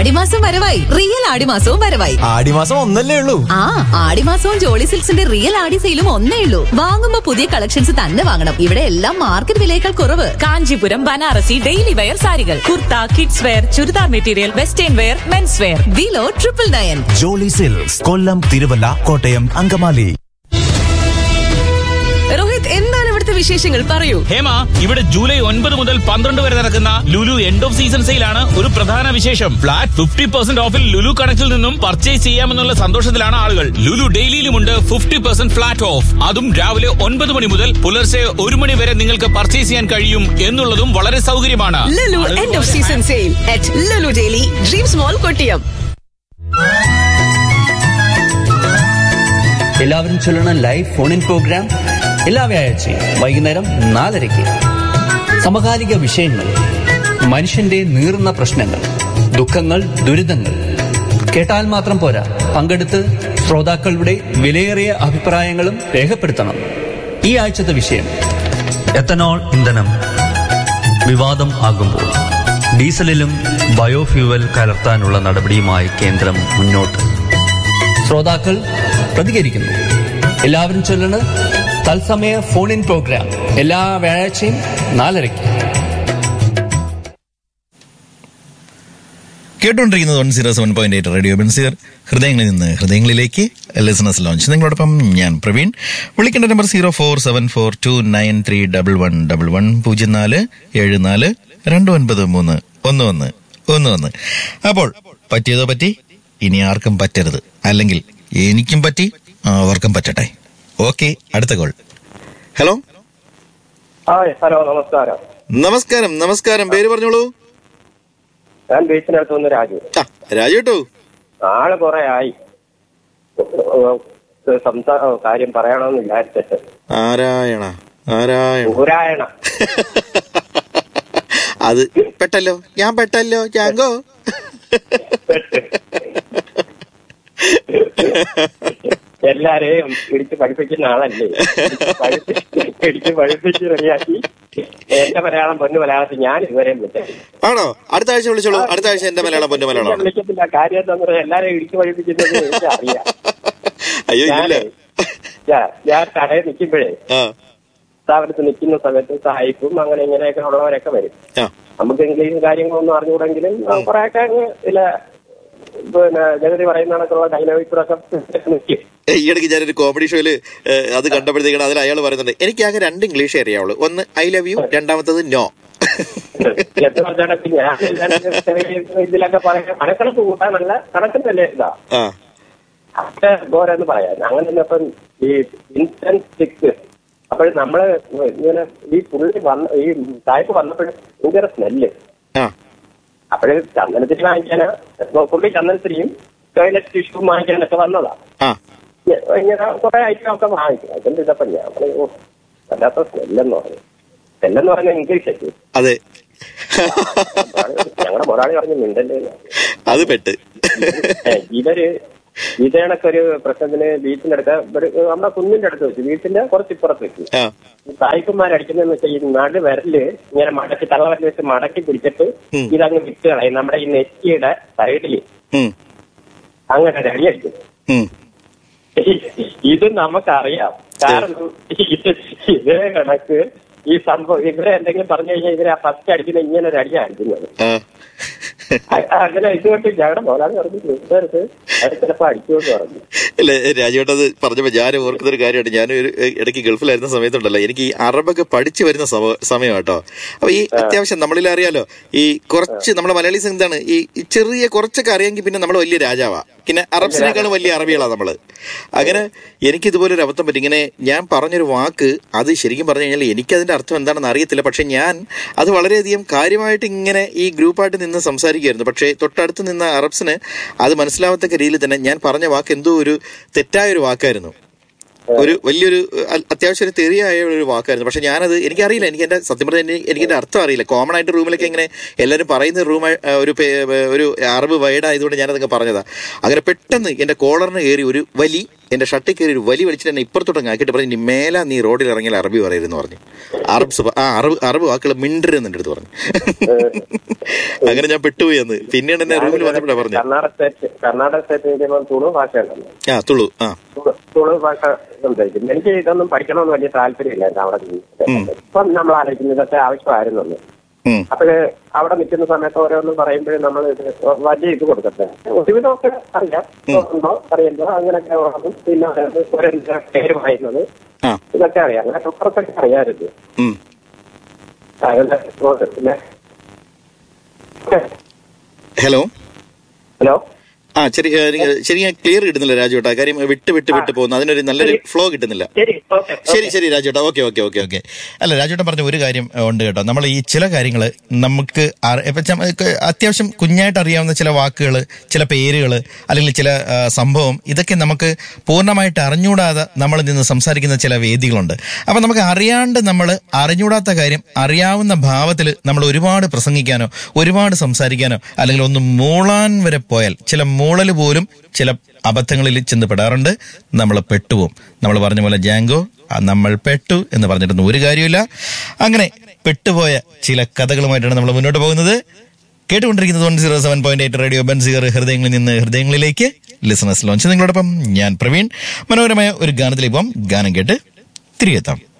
ആടിമാസം വരവായി റിയൽ ആടിമാസവും വരവായി ആടിമാസം ഒന്നല്ലേ ഉള്ളൂ ആ ആടിമാസവും ജോളി സിൽക്സിന്റെ റിയൽ ആടി സെയിലും ഒന്നേ ഉള്ളൂ വാങ്ങുമ്പോ പുതിയ കളക്ഷൻസ് തന്നെ വാങ്ങണം ഇവിടെ എല്ലാം മാർക്കറ്റ് വിലയേക്കാൾ കുറവ് കാഞ്ചീപുരം ബനാറസി ഡെയിലി വെയർ സാരികൾ kurta kids wear churidar material western wear men's wear below triple nine Jolly silks Kollam Thiruvalla Kottayam Angamaly Rohit എന്താണ് ഇവിടുത്തെ വിശേഷങ്ങൾ പറയൂ ഹേമ ഇവിടെ ജൂലൈ ഒൻപത് മുതൽ പന്ത്രണ്ട് വരെ നടക്കുന്ന ലുലു എൻഡ് ഓഫ് സീസൺ സെയിലാണ് ഒരു പ്രധാന വിശേഷം ഫ്ലാറ്റ് ഫിഫ്റ്റി പെർസെന്റ് ഓഫിൽ ലുലു കണക്റ്റിൽ നിന്നും പർച്ചേസ് ചെയ്യാമെന്നുള്ള സന്തോഷത്തിലാണ് ആളുകൾ ലുലു ഡെയിലിയിലുമുണ്ട് ഫിഫ്റ്റി പെർസെന്റ് ഫ്ലാറ്റ് ഓഫ് അതും രാവിലെ ഒൻപത് മണി മുതൽ പുലർച്ചെ ഒരു മണി വരെ നിങ്ങൾക്ക് പർച്ചേസ് ചെയ്യാൻ കഴിയും എന്നുള്ളതും വളരെ സൗകര്യമാണ് Lulu end of season sale at Lulu daily dreams mall Kottiyam എല്ലാവരും ചൊല്ലണ ലൈവ് ഫോൺ ഇൻ പ്രോഗ്രാം എല്ലാ വ്യാഴാഴ്ചയും വൈകുന്നേരം നാലരയ്ക്ക് സമകാലിക വിഷയങ്ങൾ മനുഷ്യന്റെ നീറുന്ന പ്രശ്നങ്ങൾ ദുഃഖങ്ങൾ ദുരിതങ്ങൾ കേട്ടാൽ മാത്രം പോരാ പങ്കെടുത്ത് ശ്രോതാക്കളുടെ വിലയേറിയ അഭിപ്രായങ്ങളും രേഖപ്പെടുത്തണം ഈ ആഴ്ചത്തെ വിഷയം എത്തനോൾ ഇന്ധനം വിവാദം ആകുമ്പോൾ ഡീസലിലും ബയോഫ്യൂവൽ കലർത്താനുള്ള നടപടിയുമായി കേന്ദ്രം മുന്നോട്ട് ശ്രോതാക്കൾ പ്രതികരിക്കുന്നു എല്ലാവരും ചൊല്ലണ് തത്സമയ ഫോൺ ഇൻ പ്രോഗ്രാം എല്ലാ വ്യാഴാഴ്ചയും നാലരയ്ക്ക് കേട്ടുകൊണ്ടിരിക്കുന്നത് one zero seven point eight radio Benziger ഹൃദയങ്ങളിൽ നിന്ന് ഹൃദയങ്ങളിലേക്ക് ലിസണസ് ലോഞ്ച് നിങ്ങളോടൊപ്പം ഞാൻ പ്രവീൺ വിളിക്കേണ്ട number zero four seven four two nine three double one double one പൂജ്യം നാല് ഏഴ് നാല് രണ്ട് ഒൻപത് മൂന്ന് ഒന്ന് ഒന്ന് ഒന്ന് ഒന്ന് അപ്പോൾ പറ്റിയതോ പറ്റി ഇനി ആർക്കും പറ്റരുത് അല്ലെങ്കിൽ എനിക്കും പറ്റി അവർക്കും പറ്റട്ടെ ഓക്കെ അടുത്ത കോൾ ഹലോ ഹായ് ഹലോ നമസ്കാരം നമസ്കാരം നമസ്കാരം പേര് പറഞ്ഞോളൂ ഞാൻ ബീച്ചിനടുത്ത് വന്ന് രാജു ആ രാജു കേട്ടോ ആള് കുറെ ആയി ഏഹ് സംസാ ഏഹ് കാര്യം പറയണമെന്ന് വിചാരിച്ചിട്ട് നാരായണ നാരായണ ഊരായണ അത് പെട്ടല്ലോ ഞാൻ പെട്ടല്ലോ ജാങ്കോ എല്ലാരെയും ഇടിച്ച് പഠിപ്പിക്കുന്ന ആളല്ലേ ഇടിച്ച് പഠിപ്പിച്ച് ഇടിച്ച് പഠിപ്പിച്ച് റെഡിയാക്കി എന്റെ മലയാളം പൊന്നു മലയാളത്തിൽ ഞാൻ ഇതുവരെയും വിളിച്ചത് ആണോ അടുത്ത ആഴ്ച വിളിച്ചോളൂ അടുത്ത ആഴ്ച എന്റെ മലയാളം പൊന്നു മലയാളം വിളിക്കത്തില്ല കാര്യം എന്താന്ന് പറഞ്ഞാൽ എല്ലാരെയും ഇടിച്ച് പഠിപ്പിക്കുന്നത് എനിക്ക് അറിയാം അയ്യോ ഇല്ല ഞാനേ, ഞാൻ ഞാൻ കടയിൽ നിൽക്കുമ്പോഴേ ആ സ്ഥാപനത്തിൽ നിൽക്കുന്ന സമയത്ത് സായിപ്പും അങ്ങനെ ഇങ്ങനെയൊക്കെ ഉള്ളവരൊക്കെ വരും ആ നമുക്ക് ഇംഗ്ലീഷും കാര്യങ്ങളൊന്നും അറിഞ്ഞുകൂടെങ്കിലും കുറെയൊക്കെ അങ്ങ് ചില പിന്നെ ജഗതി പറയുന്ന കണക്കുള്ള ഡൈനാമിക്സൊക്കെ നിൽക്കും ഏ, ഈ ഇടയ്ക്ക് ഞാനൊരു കോമഡി ഷോയില് ഏ, അത് കണ്ടപ്പോഴത്തേക്കാണ് അതിൽ അയാൾ പറയുന്നുണ്ട് എനിക്ക് ആകെ രണ്ട് ഇംഗ്ലീഷേ അറിയാവുള്ളൂ ഒന്ന് ഐ ലവ് യു രണ്ടാമത്തത് നോ എന്ന് പറഞ്ഞാൽ ഞാൻ എല്ലാവരും ഇതിലൊക്കെ പറയാൻ കണക്കണക്ക് കൂട്ടാനല്ല കണക്കിനല്ലേ ഇതാ ആ അത് പോരെന്ന് പറയാം അങ്ങനെ ഇപ്പം ഈ ഇൻസ്റ്റന്റ് സ്റ്റിക്ക് അപ്പോൾ നമ്മള് ഇങ്ങനെ ഈ പുള്ളി വന്ന ഈ സായിപ്പ് വന്നപ്പോഴും ഭയങ്കര സ്മെല്ല് ആ അപ്പോഴ് ചന്ദനത്തിന് വാങ്ങിക്കാനാ പുള്ളി ചന്ദനത്തിരിയും ടോയ്ലറ്റ് ടിഷ്യൂ വാങ്ങിക്കാനൊക്കെ വന്നതാ ആ ഇ- ഇങ്ങനെ കുറെ ഐറ്റം ഒക്കെ വാങ്ങിക്കും അതിന്റെ ഇതപ്പം ഞാൻ പറഞ്ഞു, ഓ, വല്ലാത്ത സ്മെല്ലെന്ന് പറഞ്ഞു സ്മെല്ലെന്ന് പറഞ്ഞാൽ ഇംഗ്ലീഷ് അല്ലേ അതെ ഞങ്ങളുടെ മൊറാളി പറഞ്ഞു മിണ്ടല്ലേ എന്ന്. അത് പെട്ട് ഏ, ഇവര് ഇതേണക്കൊരു പ്രശ്നത്തിന് ബീച്ചിന്റെ അടുത്ത് ഇവിടെ നമ്മുടെ കുന്നിന്റെ അടുത്ത് വെച്ചു വീട്ടിന്റെ കുറച്ച് ഇപ്പുറത്ത് വെച്ചു ആ ഈ സായിപ്പന്മാരടിക്കുന്നതെന്ന് വെച്ചാൽ ഈ നടു വിരല് ഇങ്ങനെ മടക്കി തള്ളവരൽ വെച്ച് മടക്കി പിടിച്ചിട്ട് ഉം. ഇതങ്ങ് വിട്ട് കളയും നമ്മുടെ ഈ നെറ്റിയുടെ സൈഡിൽ ഉം, അങ്ങനെ ഒരു അടി അടിക്കും ഉം. ഇത് നമുക്കറിയാം കാരണം ഇത് ഇതേ കണക്ക് ഈ സംഭവം ഇവരെ എന്തെങ്കിലും പറഞ്ഞു കഴിഞ്ഞാൽ ഇവരെ ഫസ്റ്റ് അടിക്കുന്ന ഇങ്ങനെ ഒരു അടിയാണ് അടിക്കുന്നത് ആ. അ- അങ്ങനെ ഇതുകൊണ്ട് ഞങ്ങളുടെ മോലാന്ന് പറഞ്ഞു വീട്ടുകാർക്ക് അത് ചിലപ്പോ അടിക്കുമെന്ന് പറഞ്ഞു ഇല്ല രാജുവേട്ടത് പറഞ്ഞപ്പോ ഞാൻ ഓർക്കുന്ന ഒരു കാര്യമാണ് ഞാൻ ഒരു ഇടയ്ക്ക് ഗൾഫിലായിരുന്ന സമയത്തുണ്ടല്ലോ എനിക്ക് ഈ അറബൊക്കെ പഠിച്ചു വരുന്ന സമ- സമയം കേട്ടോ അപ്പൊ ഈ അത്യാവശ്യം നമ്മളിൽ അറിയാലോ ഈ കുറച്ച് നമ്മുടെ മലയാളീസ് എന്താണ് ഈ ഈ ചെറിയ കുറച്ചൊക്കെ അറിയാമെങ്കിൽ പിന്നെ നമ്മൾ വലിയ രാജാവാ പിന്നെ അറബ്സിനേക്കാളും വലിയ അറബികളാ നമ്മള് അങ്ങനെ എനിക്ക് ഇതുപോലെ ഒരു അബദ്ധം പറ്റി ഇങ്ങനെ ഞാൻ പറഞ്ഞൊരു വാക്ക് അത് ശരിക്കും പറഞ്ഞു കഴിഞ്ഞാൽ എനിക്കതിന്റെ അർത്ഥം എന്താണെന്ന് അറിയത്തില്ല പക്ഷെ ഞാൻ അത് വളരെയധികം കാര്യമായിട്ട് ഇങ്ങനെ ഈ ഗ്രൂപ്പായിട്ട് നിന്ന് സംസാരിക്കുമായിരുന്നു പക്ഷേ തൊട്ടടുത്ത് നിന്ന അറബ്സിന് അത് മനസ്സിലാവത്തക്ക രീതിയിൽ തന്നെ ഞാൻ പറഞ്ഞ വാക്ക് എന്തോ ഒരു തെറ്റായ ഒരു വാക്കായിരുന്നു ഒരു വലിയൊരു അ- അത്യാവശ്യം ഒരു തെറിയായ ഒരു വാക്കായിരുന്നു പക്ഷെ ഞാനത് എനിക്കറിയില്ല എനിക്ക് എന്റെ സത്യം പറഞ്ഞാൽ എനിക്ക് എനിക്ക് എന്റെ അർത്ഥം അറിയില്ല കോമൺ ആയിട്ട് റൂമിലൊക്കെ ഇങ്ങനെ എല്ലാവരും പറയുന്ന റൂം ഒരു പേ- ഒരു അറബ് വൈഡ് ആയതുകൊണ്ട് ഞാനതൊക്കെ പറഞ്ഞതാ അങ്ങനെ പെട്ടെന്ന് എന്റെ കോളറിന് കയറി ഒരു വലി എന്റെ ഷട്ടിൽ കയറി ഒരു വലി വലിച്ചിട്ട് എന്നെ ഇപ്പുറത്തോട്ടങ്ങ് ആക്കിയിട്ട് പറഞ്ഞു "ഇനി മേല നീ റോഡിൽ ഇറങ്ങിയാൽ അറബി പറയരുതെന്ന് പറഞ്ഞു അറബ് സുബ- ആ അറബ് അറബ് വാക്കുകൾ മിണ്ടരുതെന്ന് എൻ്റെ അടുത്ത് പറഞ്ഞു അങ്ങനെ ഞാൻ പെട്ടുപോയി അന്ന് പിന്നീട് എന്നെ റൂമിൽ വന്നപ്പോഴാണ് പറഞ്ഞു കർണാടക സ്റ്റേറ്റ് കർണാടക സ്റ്റേറ്റ് കഴിയുമ്പോൾ തുളു ഭാഷ ഉണ്ടല്ലോ ആ തുളു ആ തുളു- തുളു ഭാഷ സംസാരിക്കും എനിക്ക് ഇതൊന്നും പഠിക്കണമെന്ന് വലിയ താല്പര്യമില്ലായിരുന്നു അവിടെ നിന്ന്. ഇപ്പം നമ്മൾ ആലോചിക്കുന്നത് ഇതൊക്കെ ആവശ്യമായിരുന്നുള്ളൂ ഉം. അപ്പോഴ് അവിടെ നിൽക്കുന്ന സമയത്ത് ഓരോന്നും പറയുമ്പോഴും നമ്മൾ ഇത് വലിയ ഇത് കൊടുക്കട്ടെ ഒരുവിധമൊക്കെ അറിയാം ഉണ്ടോ അറിയണ്ടോ അങ്ങനെയൊക്കെ ഉള്ളതും പിന്നെ ഓരോ പേര് വായിക്കുന്നത് ആ ഇതൊക്കെ അറിയാം അങ്ങനെ കുറച്ചൊക്കെ അറിയാമായിരുന്നു ഉം. അതുകൊണ്ട് പിന്നെ ഹലോ ഹലോ ആ ശരി ഏ, നിങ്ങ- ശരി ക്ലിയർ കിട്ടുന്നില്ല രാജുവേട്ടാ കാര്യം വിട്ട് വിട്ട് വിട്ട് പോകുന്നു അതിനൊരു നല്ലൊരു ഫ്ലോ കിട്ടുന്നില്ല ശരി ഓക്കെ ശരി ശരി രാജുവേട്ടാ ഓക്കെ ഓക്കെ ഓക്കെ ഓക്കെ അല്ല രാജേട്ടൻ പറഞ്ഞ ഒരു കാര്യം ഏഹ്, ഉണ്ട് കേട്ടോ നമ്മൾ ഈ ചില കാര്യങ്ങൾ നമുക്ക് അറി- ഇപ്പൊ ചെ- നമുക്ക് അത്യാവശ്യം കുഞ്ഞായിട്ട് അറിയാവുന്ന ചില വാക്കുകൾ ചില പേരുകൾ അല്ലെങ്കിൽ ചില ആ, സംഭവം ഇതൊക്കെ നമുക്ക് പൂർണ്ണമായിട്ട് അറിഞ്ഞുകൂടാതെ നമ്മൾ നിന്ന് സംസാരിക്കുന്ന ചില വേദികളുണ്ട് അപ്പൊ നമുക്ക് അറിയാണ്ട് നമ്മൾ അറിഞ്ഞുകൂടാത്ത കാര്യം അറിയാവുന്ന ഭാവത്തിൽ നമ്മൾ ഒരുപാട് പ്രസംഗിക്കാനോ ഒരുപാട് സംസാരിക്കാനോ അല്ലെങ്കിൽ ഒന്ന് മൂളാൻ വരെ പോയാൽ ചില മൂളൽ പോലും ചില അബദ്ധങ്ങളിൽ ചെന്നപ്പെടാറുണ്ട് നമ്മൾ പെട്ടുപോകും നമ്മൾ പറഞ്ഞ പോലെ ജാങ്കോ ആ, നമ്മൾ പെട്ടു എന്ന് പറഞ്ഞിട്ടൊന്നും ഒരു കാര്യമില്ല അങ്ങനെ പെട്ടുപോയ ചില കഥകളുമായിട്ടാണ് നമ്മൾ മുന്നോട്ട് പോകുന്നത് കേട്ടുകൊണ്ടിരിക്കുന്നത് one zero seven point eight radio Benziger ഹൃദയങ്ങളിൽ നിന്ന് ഹൃദയങ്ങളിലേക്ക് ലിസണസ് ലോഞ്ച് നിങ്ങളോടൊപ്പം ഞാൻ പ്രവീൺ മനോഹരമായ ഒരു ഗാനത്തിലേക്ക് പോകാം ഗാനം കേട്ട് തിരികെത്താം